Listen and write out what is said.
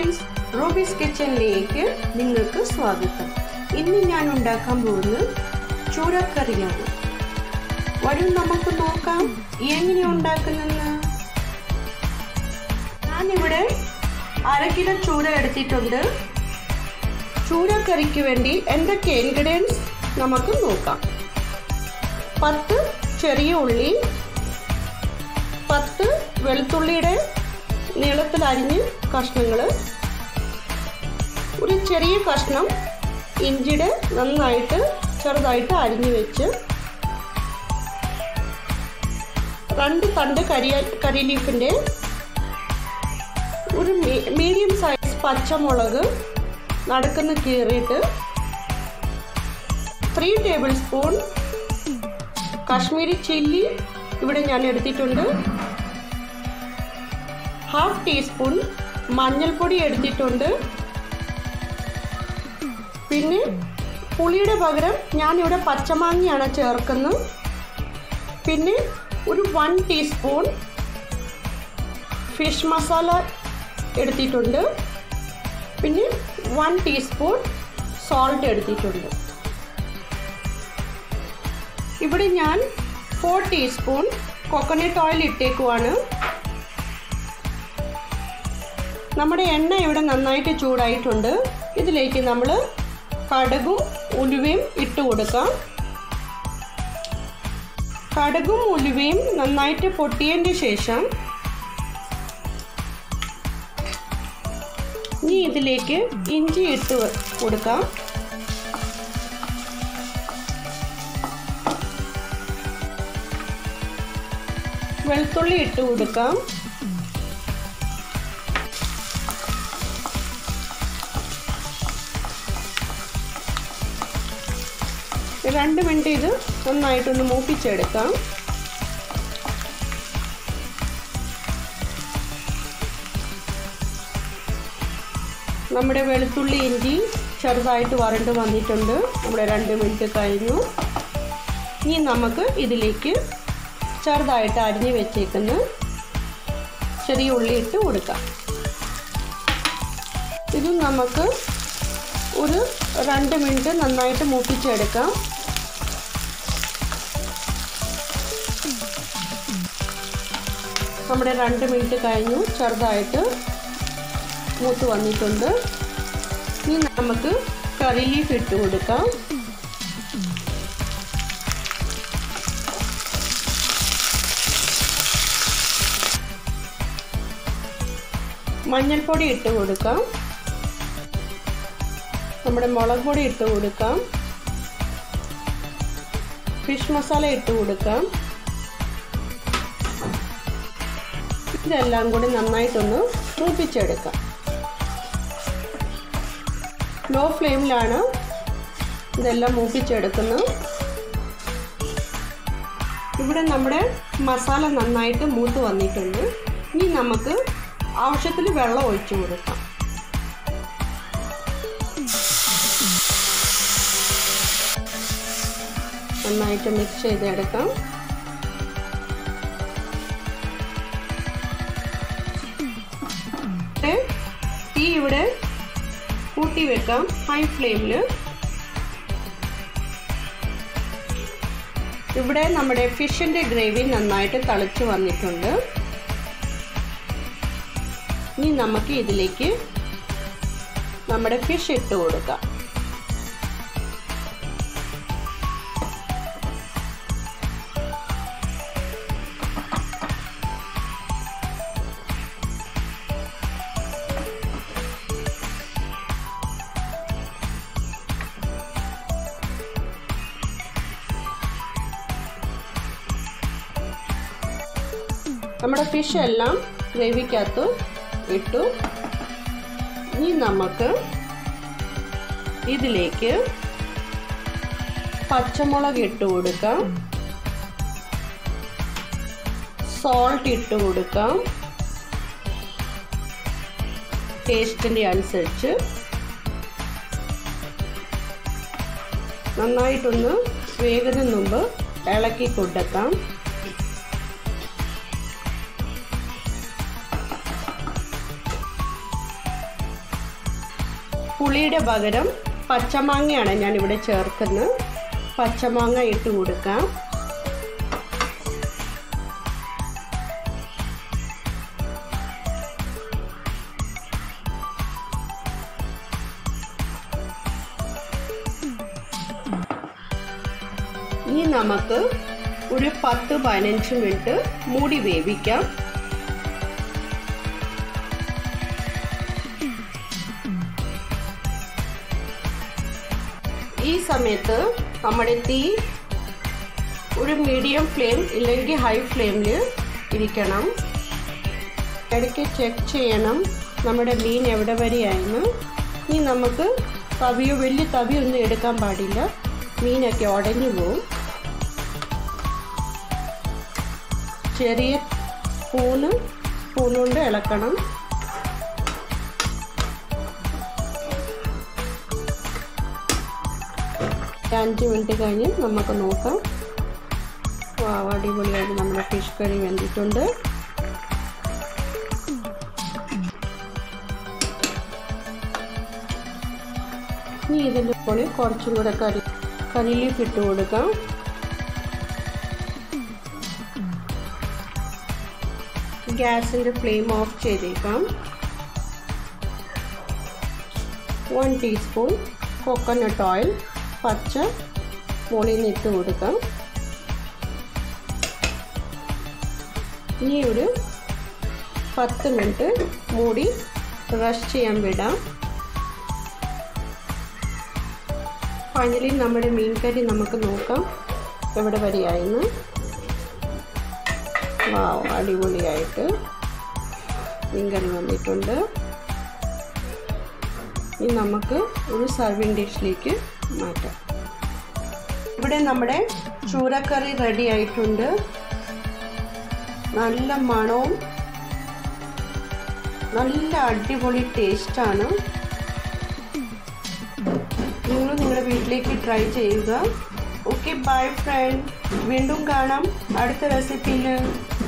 friends rubies കിച്ചണിലേക്ക് നിങ്ങൾക്ക് സ്വാഗതം ഇന്ന് ഞാൻ ഉണ്ടാക്കാൻ പോകുന്നത് ചൂരക്കറിയാണ് വരും നമുക്ക് നോക്കാം എങ്ങനെ ഉണ്ടാക്കുന്നെന്ന് ഞാനിവിടെ അര കിലോ ചൂര എടുത്തിട്ടുണ്ട് ചൂരക്കറിക്ക് വേണ്ടി എന്തൊക്കെ ഇൻഗ്രീഡിയൻസ് നമുക്ക് നോക്കാം പത്ത് ചെറിയ ഉള്ളി പത്ത് വെളുത്തുള്ളിയുടെ നീളത്തിൽ അരിഞ്ഞ് കഷ്ണങ്ങൾ ഒരു ചെറിയ കഷ്ണം ഇഞ്ചിയുടെ നന്നായിട്ട് ചെറുതായിട്ട് അരിഞ്ഞു വെച്ച് രണ്ട് തണ്ട് കരി കറി ലീഫിൻ്റെ ഒരു മീഡിയം സൈസ് പച്ചമുളക് നടക്കുന്ന കീറിയിട്ട് three tablespoon Kashmiri chilli ഇവിടെ ഞാൻ എടുത്തിട്ടുണ്ട് ഹാഫ് ടീസ്പൂൺ മഞ്ഞൾപ്പൊടി എടുത്തിട്ടുണ്ട് പിന്നെ പുളിയുടെ പകരം ഞാനിവിടെ പച്ചമാങ്ങയാണ് ചേർക്കുന്നത് പിന്നെ ഒരു വൺ ടീസ്പൂൺ ഫിഷ് മസാല എടുത്തിട്ടുണ്ട് പിന്നെ വൺ ടീസ്പൂൺ സോൾട്ട് എടുത്തിട്ടുണ്ട് ഇവിടെ ഞാൻ ഫോർ ടീസ്പൂൺ കോക്കനട്ട് ഓയിൽ ഇട്ടേക്കുവാണ് നമ്മുടെ എണ്ണ ഇവിടെ നന്നായിട്ട് ചൂടായിട്ടുണ്ട് ഇതിലേക്ക് നമ്മൾ കടുകും ഉലുവയും ഇട്ട് കൊടുക്കാം കടുകും ഉലുവയും നന്നായിട്ട് പൊട്ടിയതിൻ്റെ ശേഷം ഇനി ഇതിലേക്ക് ഇഞ്ചി ഇട്ട് കൊടുക്കാം വെളുത്തുള്ളി ഇട്ട് കൊടുക്കാം രണ്ട് മിനിറ്റ് ഇത് നന്നായിട്ടൊന്ന് മൂപ്പിച്ചെടുക്കാം നമ്മുടെ വെളുത്തുള്ളി ഇഞ്ചി ചെറുതായിട്ട് വരണ്ട് വന്നിട്ടുണ്ട് നമ്മുടെ രണ്ട് മിനിറ്റ് കഴിഞ്ഞു ഇനി നമുക്ക് ഇതിലേക്ക് ചെറുതായിട്ട് അരിഞ്ഞ് വെച്ചേക്കുന്ന ചെറിയ ഉള്ളി ഇട്ട് കൊടുക്കാം ഇത് നമുക്ക് ഒരു രണ്ട് മിനിറ്റ് നന്നായിട്ട് മൂപ്പിച്ചെടുക്കാം നമ്മുടെ രണ്ട് മിനിറ്റ് കഴിഞ്ഞു ചെറുതായിട്ട് മൂത്ത് വന്നിട്ടുണ്ട് ഇനി നമുക്ക് കറി ലീഫ് ഇട്ട് കൊടുക്കാം മഞ്ഞൾപ്പൊടി ഇട്ട് കൊടുക്കാം നമ്മുടെ മുളക് പൊടി ഇട്ട് കൊടുക്കാം ഫിഷ് മസാല ഇട്ട് കൊടുക്കാം ഇതെല്ലാം കൂടി നന്നായിട്ടൊന്ന് മൂപ്പിച്ചെടുക്കാം ലോ ഫ്ലെയിമിലാണ് ഇതെല്ലാം മൂപ്പിച്ചെടുക്കുന്നത് ഇവിടെ നമ്മുടെ മസാല നന്നായിട്ട് മൂത്ത് വന്നിട്ടുണ്ട് ഇനി നമുക്ക് ആവശ്യത്തിന് വെള്ളം ഒഴിച്ചു കൊടുക്കാം നന്നായിട്ട് മിക്സ് ചെയ്തെടുക്കാം തീ ഇവിടെ കൂട്ടി വെക്കാം ഹൈ ഫ്ലെയിമിൽ ഇവിടെ നമ്മുടെ ഫിഷിൻ്റെ ഗ്രേവി നന്നായിട്ട് തളിച്ച് വന്നിട്ടുണ്ട് ഇനി നമുക്ക് ഇതിലേക്ക് നമ്മുടെ ഫിഷ് ഇട്ട് കൊടുക്കാം നമ്മുടെ ഫിഷ് എല്ലാം ഗ്രേവിക്കകത്ത് ഇട്ടു ഇനി നമുക്ക് ഇതിലേക്ക് പച്ചമുളക് ഇട്ട് കൊടുക്കാം സോൾട്ട് ഇട്ട് കൊടുക്കാം ടേസ്റ്റിൻ്റെ അനുസരിച്ച് നന്നായിട്ടൊന്ന് വേഗത്തിന് മുമ്പ് ഇളക്കി കൊടുക്കാം പുളിയുടെ പകരം പച്ചമാങ്ങയാണ് ഞാനിവിടെ ചേർക്കുന്നത് പച്ചമാങ്ങ ഇട്ട് കൊടുക്കാം ഇനി നമുക്ക് ഒരു പത്ത് പതിനഞ്ച് മിനിറ്റ് മൂടി വേവിക്കാം ഈ സമയത്ത് നമ്മുടെ തീ ഒരു മീഡിയം ഫ്ലെയിം ഇല്ലെങ്കിൽ ഹൈ ഫ്ലെയിമിൽ ഇരിക്കണം ഇടയ്ക്ക് ചെക്ക് ചെയ്യണം നമ്മുടെ മീൻ എവിടെ വരെയായിരുന്നു ഇനി നമുക്ക് തവിയോ വലിയ തവിയൊന്നും എടുക്കാൻ പാടില്ല മീനൊക്കെ ഉടഞ്ഞു പോവും ചെറിയ സ്പൂണ് സ്പൂൺ കൊണ്ട് ഇളക്കണം അഞ്ച് മിനിറ്റ് കഴിഞ്ഞ് നമുക്ക് നോക്കാം വാവ അടിപൊളിയായിട്ട് നമ്മുടെ ഫിഷ് കറി വെന്തിട്ടുണ്ട് ഇനി ഇതിൻ്റെ മുകളിൽ കുറച്ചും കൂടെ കറി കറി ലീഫ് ഇട്ട് കൊടുക്കാം ഗ്യാസിൻ്റെ ഫ്ലെയിം ഓഫ് ചെയ്തേക്കാം വൺ ടീസ്പൂൺ കോക്കനട്ട് ഓയിൽ പച്ച മുകളിൽ നിന്ന് ഇട്ട് കൊടുക്കാം ഇനി ഒരു പത്ത് മിനിറ്റ് മൂടി റഷ് ചെയ്യാൻ വിടാം ഫൈനലി നമ്മുടെ മീൻ കറി നമുക്ക് നോക്കാം എവിടെ വരെയായിരുന്നു വാവ് അടിപൊളിയായിട്ട് മീൻ കറി വന്നിട്ടുണ്ട് ഇനി നമുക്ക് ഒരു സർവിങ് ഡിഷിലേക്ക് മാറ്റാം ഇവിടെ നമ്മുടെ ചൂരക്കറി റെഡി ആയിട്ടുണ്ട് നല്ല മണവും നല്ല അടിപൊളി ടേസ്റ്റാണ് നിങ്ങൾ നിങ്ങളുടെ വീട്ടിലേക്ക് ട്രൈ ചെയ്യുക ഓക്കെ ബൈ ഫ്രണ്ട് വീണ്ടും കാണാം അടുത്ത റെസിപ്പിയിൽ